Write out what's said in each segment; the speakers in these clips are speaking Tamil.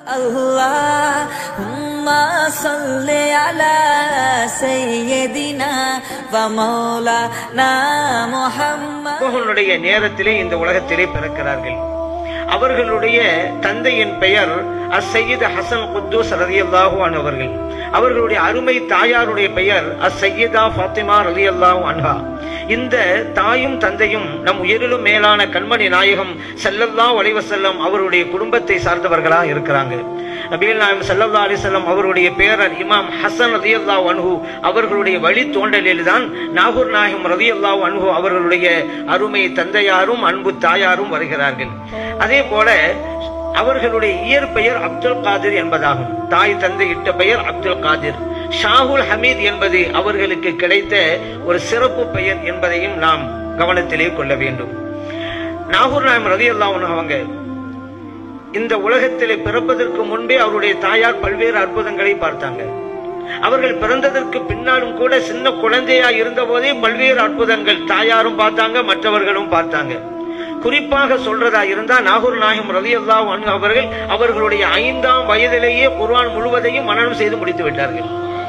اللهم صل على سيدنا ومولانا محمد அவர்களுடைய நேரத்திலே இந்த உலகத்திலே பிறக்கிறார்கள் அவர்களுடைய தந்தையின் பெயர் அசையீத் ஹசன் குத்தூஸ் ரலியல்லாஹு அன்ஹு அவர்கள் அவர்களுடைய அருமை தாயாருடைய பெயர் அசையீதா ஃபாத்திமா ரலியல்லாஹு அன்ஹா இந்த தாயும் தந்தையும் நம் உயிரிலும் மேலான கண்மணி நாயகம் ஸல்லல்லாஹு அலைஹி வஸல்லம் அவருடைய குடும்பத்தை சார்ந்தவர்களா இருக்கிறாங்க நபிகள் நாயகம் ஸல்லல்லாஹு அலைஹி வஸல்லம் அவருடைய பேரர் இமாம் ஹசன் ரலியல்லாஹு அன்ஹு அவர்களுடைய வழி தோன்றலில் தான் நாகூர் நாயகம் ரலியல்லாஹு அன்ஹு அவர்களுடைய அருமை தந்தையாரும் அன்பு தாயாரும் வருகிறார்கள் அதே போல அவர்களுடைய இயற்பெயர் அப்துல் காதிர் என்பதாகும் தாய் தந்தை இட்ட பெயர் அப்துல் காதிர் ஷாகுல் ஹமீத் என்பது அவர்களுக்கு கிடைத்த ஒரு சிறப்பு பெயர் என்பதையும் நாம் கவனத்திலே கொள்ள வேண்டும் நாகூர் நாயம் ரதி அவங்க இந்த உலகத்திலே பிறப்பதற்கு முன்பே அவருடைய தாயார் பல்வேறு அற்புதங்களை பார்த்தாங்க அவர்கள் பிறந்ததற்கு பின்னாலும் கூட சின்ன குழந்தையா இருந்த போதே பல்வேறு அற்புதங்கள் தாயாரும் பார்த்தாங்க மற்றவர்களும் பார்த்தாங்க குறிப்பாக சொல்றதா இருந்தா நாகூர் நாயகம் ரவி அல்லாஹ் அவர்கள் அவர்களுடைய ஐந்தாம் வயதிலேயே குர்ஆன் முழுவதையும் மனனம் செய்து முடித்து விட்டார்கள்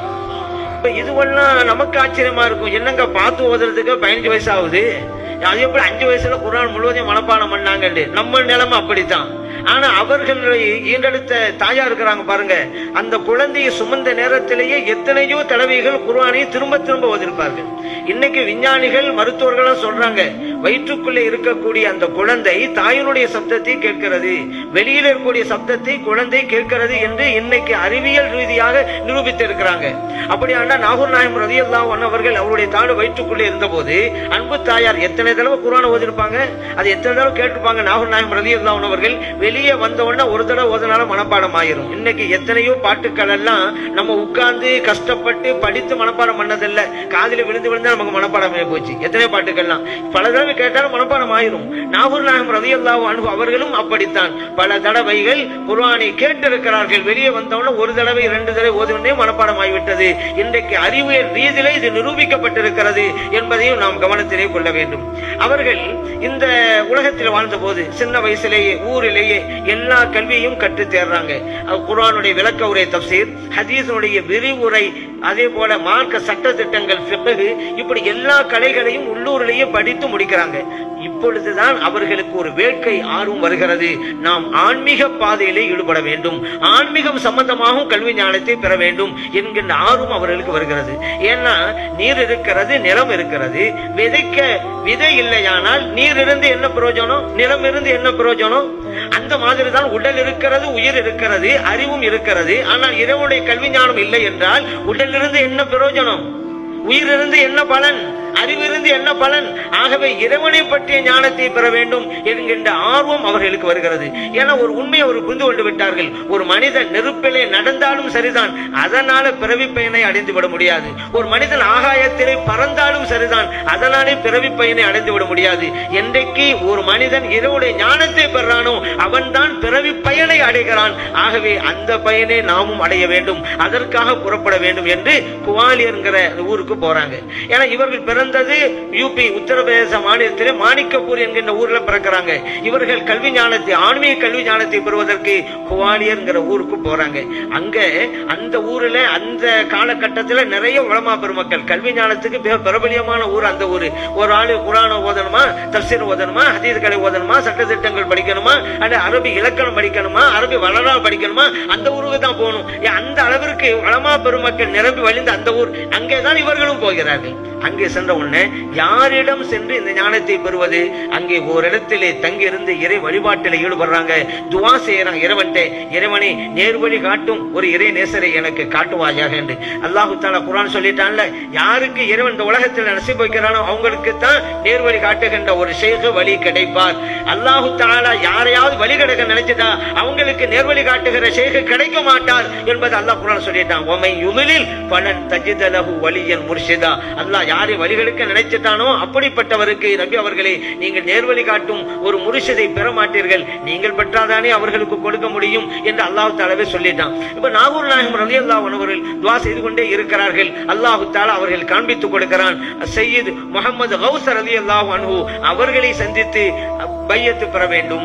இப்ப இதுவெல்லாம் நமக்கு ஆச்சரியமா இருக்கும் என்னங்க பார்த்து ஓதுறதுக்கு பதினஞ்சு வயசு ஆகுது அது எப்படி அஞ்சு வயசுல குரான் முழுவதையும் மனப்பாடம் பண்ணாங்கன்னு நம்ம நிலைமை அப்படித்தான் ஆனா அவர்களுடைய ஈண்டெடுத்த தாயா இருக்கிறாங்க பாருங்க அந்த குழந்தையை சுமந்த நேரத்திலேயே எத்தனையோ தடவைகள் குர்ஆனை திரும்ப திரும்ப ஓதிருப்பார்கள் இன்னைக்கு விஞ்ஞானிகள் மருத்துவர்களும் சொல்றாங்க வயிற்றுக்குள்ளே இருக்கக்கூடிய அந்த குழந்தை தாயினுடைய சப்தத்தை கேட்கிறது வெளியில இருக்கக்கூடிய சப்தத்தை குழந்தை கேட்கிறது என்று இன்னைக்கு அறிவியல் ரீதியாக நிரூபித்திருக்கிறாங்க அப்படியானா நாகூர் நாயம் ரதி அவர்கள் அவருடைய தாடு வயிற்றுக்குள்ளே இருந்தபோது அன்பு தாயார் எத்தனை தடவை குரான் ஓதிருப்பாங்க அது எத்தனை தடவை கேட்டிருப்பாங்க நாகூர் நாயம் ரதி அவர்கள் வெளியே வந்த உடனே ஒரு தடவை ஓதனால மனப்பாடம் ஆயிரும் இன்னைக்கு எத்தனையோ பாட்டுக்கள் எல்லாம் நம்ம உட்கார்ந்து கஷ்டப்பட்டு படித்து மனப்பாடம் பண்ணதில்ல காதில விழுந்து விழுந்து நமக்கு மனப்பாடம் ஆகி போச்சு எத்தனை பாட்டுக்கள்லாம் பல தடவை கேட்டாலும் மனப்பாடம் ஆயிரும் நாகூர் நாயம் ரதி அன்பு அவர்களும் அப்படித்தான் பல தடவைகள் குர்ஆனை கேட்டிருக்கிறார்கள் வெளியே வந்தவுடனே ஒரு தடவை இரண்டு தடவை ஓதுவனே மனப்பாடம் ஆகிவிட்டது இன்றைக்கு அறிவியல் ரீதியிலே இது நிரூபிக்கப்பட்டிருக்கிறது என்பதையும் நாம் கவனத்திலே கொள்ள வேண்டும் அவர்கள் இந்த உலகத்தில் வாழ்ந்த போது சின்ன வயசிலேயே ஊரிலேயே எல்லா கல்வியையும் கற்று தேர்றாங்க அது குர்ஆனுடைய விளக்க உரை தப்சீர் ஹதீஸுடைய விரிவுரை அதே போல மார்க்க சட்ட திட்டங்கள் ஃபிக்ஹ் இப்படி எல்லா கலைகளையும் உள்ளூரிலேயே படித்து முடிக்கிறாங்க இப்பொழுதுதான் அவர்களுக்கு ஒரு வேட்கை ஆர்வம் வருகிறது நாம் ஆன்மீக பாதையிலே ஈடுபட வேண்டும் ஆன்மீகம் சம்பந்தமாகவும் கல்வி ஞானத்தை பெற வேண்டும் என்கின்ற ஆர்வம் அவர்களுக்கு வருகிறது ஏன்னா நீர் இருக்கிறது நிலம் இருக்கிறது விதைக்க விதை இல்லையானால் நீர் இருந்து என்ன பிரயோஜனம் நிலம் இருந்து என்ன பிரயோஜனம் அந்த மாதிரி தான் உடல் இருக்கிறது உயிர் இருக்கிறது அறிவும் இருக்கிறது ஆனால் இறைவனுடைய கல்வி ஞானம் இல்லை என்றால் உடலிருந்து என்ன பிரயோஜனம் உயிரிருந்து என்ன பலன் அறிவிருந்து என்ன பலன் ஆகவே இறைவனை பற்றிய ஞானத்தை பெற வேண்டும் என்கின்ற ஆர்வம் அவர்களுக்கு வருகிறது ஏன்னா ஒரு உண்மையை அவர் புரிந்து கொண்டு விட்டார்கள் ஒரு மனிதன் நெருப்பிலே நடந்தாலும் சரிதான் அதனால பிறவி பயனை அடைந்து விட முடியாது ஒரு மனிதன் ஆகாயத்திலே பறந்தாலும் சரிதான் அதனாலே பிறவி பயனை அடைந்து விட முடியாது என்றைக்கு ஒரு மனிதன் இறைவனுடைய ஞானத்தை பெறானோ அவன்தான் பிறவி பயனை அடைகிறான் ஆகவே அந்த பயனை நாமும் அடைய வேண்டும் அதற்காக புறப்பட வேண்டும் என்று குவாலி என்கிற ஊருக்கு போறாங்க ஏன்னா இவர்கள் பிறந்தது யூபி உத்தரப்பிரதேச மாநிலத்திலே மாணிக்கப்பூர் என்கின்ற ஊர்ல பிறக்கிறாங்க இவர்கள் கல்வி ஞானத்தை ஆன்மீக கல்வி ஞானத்தை பெறுவதற்கு குவாலியர்ங்கிற ஊருக்கு போறாங்க அங்க அந்த ஊர்ல அந்த காலகட்டத்தில் நிறைய உளமா பெருமக்கள் கல்வி ஞானத்துக்கு மிக பிரபலியமான ஊர் அந்த ஊர் ஒரு ஆளு குரான ஓதணுமா தப்சீர் ஓதணுமா ஹதீஸ் கலை ஓதணுமா சட்டத்திட்டங்கள் படிக்கணுமா அல்ல அரபி இலக்கணம் படிக்கணுமா அரபி வரலாறு படிக்கணுமா அந்த ஊருக்கு தான் போகணும் ஏன் அந்த அளவிற்கு வளமா பெருமக்கள் நிரம்பி வழிந்த அந்த ஊர் அங்கேதான் இவர்களும் போகிறார்கள் அங்கே சென்ற உடனே யாரிடம் சென்று இந்த ஞானத்தை பெறுவது அங்கே ஓரிடத்திலே தங்கி இருந்து இறை வழிபாட்டில் ஈடுபடுறாங்க துவா செய்யறாங்க இறைவன்ட்டே இறைவனை நேர்வழி காட்டும் ஒரு இறை நேசரை எனக்கு காட்டுவாயாக என்று அல்லாஹு தாலா குரான் சொல்லிட்டான்ல யாருக்கு இறைவன் இந்த உலகத்தில் நசிப்பு வைக்கிறானோ அவங்களுக்கு தான் நேர்வழி காட்டுகின்ற ஒரு ஷேக வழி கிடைப்பார் அல்லாஹு தாலா யாரையாவது வழி கிடைக்க நினைச்சிட்டா அவங்களுக்கு நேர்வழி காட்டுகிற ஷேக கிடைக்க மாட்டார் என்பது அல்லாஹ் குரான் சொல்லிட்டான் ஒமை யுமிலில் பலன் தஜிதலஹு வலியன் முர்ஷிதா அல்லாஹ் யாரை வழிகளுக்கு நினைச்சிட்டானோ அப்படிப்பட்டவருக்கு நபி அவர்களே நீங்கள் நேர்வழி காட்டும் ஒரு முருஷதை பெற மாட்டீர்கள் நீங்கள் பெற்றாதானே அவர்களுக்கு கொடுக்க முடியும் என்று அல்லாஹு தாலாவே சொல்லிட்டான் இப்ப நாகூர் நாயகம் ரவி அல்லாஹ் அவர்கள் துவா செய்து கொண்டே இருக்கிறார்கள் அல்லாஹு தாலா அவர்கள் காண்பித்துக் கொடுக்கிறான் சையீத் முகமது கௌசர் அலி அல்லாஹ் அன்ஹு அவர்களை சந்தித்து பையத்து பெற வேண்டும்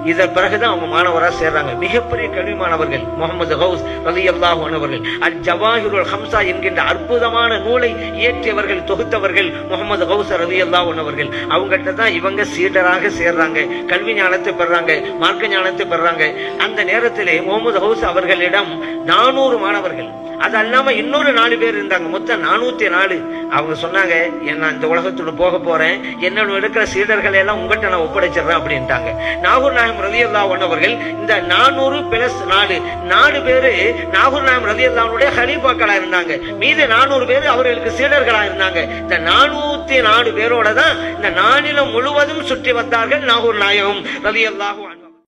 இதன் பிறகுதான் அவங்க மாணவரா சேர்றாங்க மிகப்பெரிய கல்வி மாணவர்கள் முகமது ஹவுஸ் ரலி அல்லாஹ் அவர்கள் அல் ஜவாஹிருல் ஹம்சா என்கின்ற அற்புதமான நூலை இயற்றியவர்கள் தொகுத்தவர்கள் முகமது ஹவுஸ் ரலி அல்லாஹ் அவர்கள் அவங்ககிட்ட தான் இவங்க சீடராக சேர்றாங்க கல்வி ஞானத்தை பெறாங்க மார்க்க ஞானத்தை பெறாங்க அந்த நேரத்திலே முகமது ஹவுஸ் அவர்களிடம் நானூறு மாணவர்கள் அது அல்லாம இன்னொரு நாலு பேர் இருந்தாங்க மொத்தம் நானூத்தி நாலு அவங்க சொன்னாங்க நான் இந்த உலகத்தோட போக போறேன் என்னோட இருக்கிற சீடர்களை எல்லாம் உங்ககிட்ட நான் ஒப்படைச்சிடுறேன் அப்படின்ட்டாங்க நாகூர் நாயம் ரதி அவர்கள் இந்த நானூறு பிளஸ் நாலு நாலு பேரு நாகூர் நாயம் ரதி அல்லாவுடைய ஹலீஃபாக்களா இருந்தாங்க மீது நானூறு பேர் அவர்களுக்கு சீடர்களா இருந்தாங்க இந்த நானூத்தி நாலு பேரோட தான் இந்த நானிலம் முழுவதும் சுற்றி வந்தார்கள் நாகூர் நாயகம் ரதி அல்லாஹு